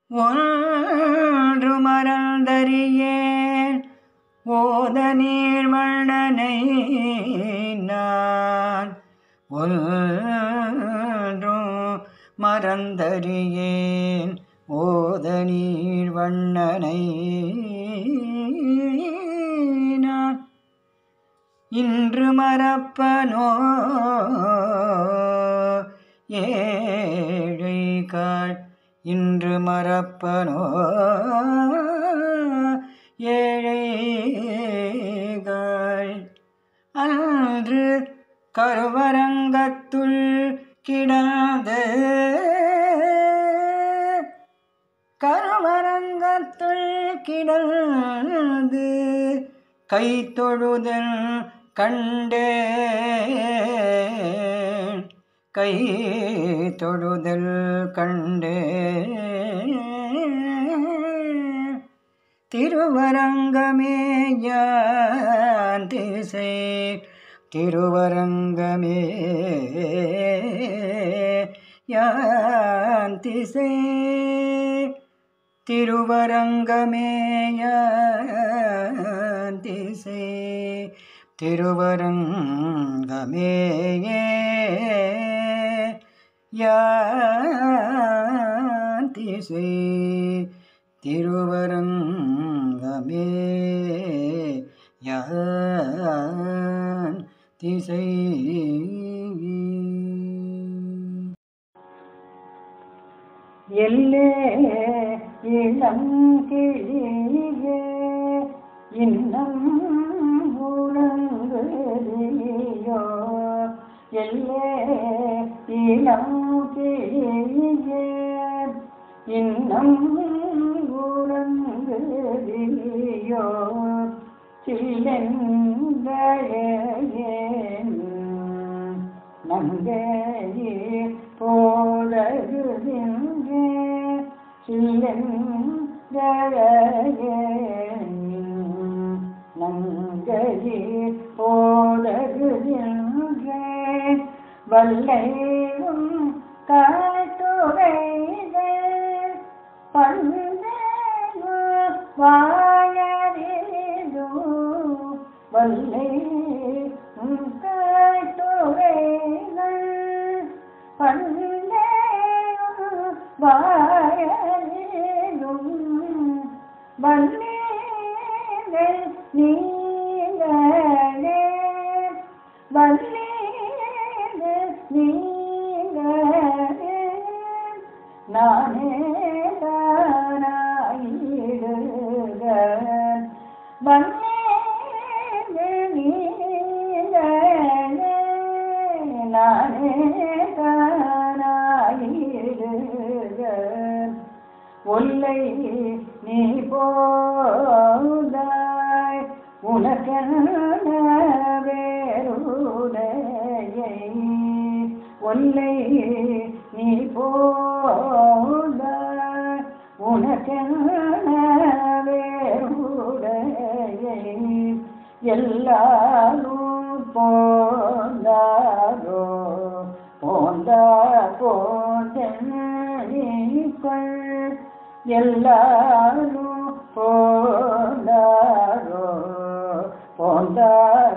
ஒன்று மறந்தறியேன் ஓத நீர்மணனை நான் ஒன்றும் மறந்தறியேன் ஓத நீர்வண்ணனை நான் இன்று மறப்பனோ ஏழை காள் இன்று மறப்பனோ ஏழைகள் அன்று கருவரங்கத்துள் கிடந்து கருவரங்கத்துள் கிடந்து கை தொழுதல் கண்டேன் கை தொழுதல் கண்டேன் திருவரங்கமே யான் திசை திருவரங்கமே யான் திசை திருவரங்கமே யான் திசை திருவரங்கமே யான் திசை திருவரங்கமே யான் திசை எல்லே இளம் கிளியே இன்னம் உறங்குதியோ எல்லே இளம் கிளியே இன்னம் உறங்குதியோ சில்லெங்கேன் நங்கையே போலகுகின்றே சில்லெங்கேன் நங்கையே போலகுகின்றே வல்லையும் காட்டுரைகள் பந்தேனு வாயறிதோ வல்லை காட்டுரைகள் பந்தேனு வாயறிதும் வல்லேங்கள் நீங்களே வல்லேங்கள் நீங்களே நானே தானாயிடுக வல்லேங்கள் நீங்களே நானே தானாயிடுக ஒல்லை நீ போதாய் உனக்கென்ன வேறுடையை ஒல்லை நீ போதாய் உனக்கென்ன வேறுடையை எல்லாரும் போந்தாரோ போந்தா போந்தென்னிக்கொள் எல்லாரும் போந்தாரோ போந்தா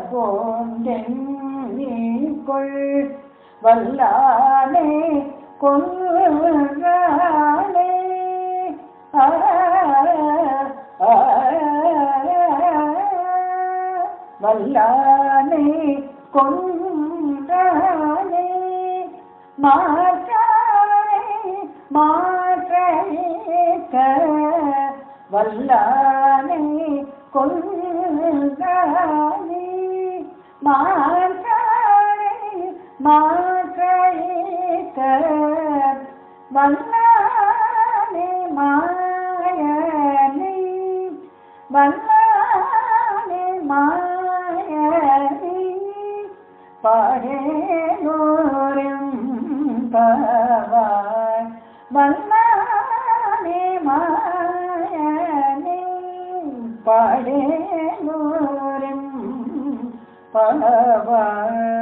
போந்தென்னிக்கொள் வல்லானே கொன்றானே ஆ ஆ வல்லானே கொன்றானே மாற்றானே மாற்றேக்க வல்லானே கொன்றானே மாற்றானே மாற்றேக்க வல்லானே மாயனே வல்லானே மாயனே பாடேனோரும் பவாய் வல்லானே மாயனே பாடேனோரும் பவாய்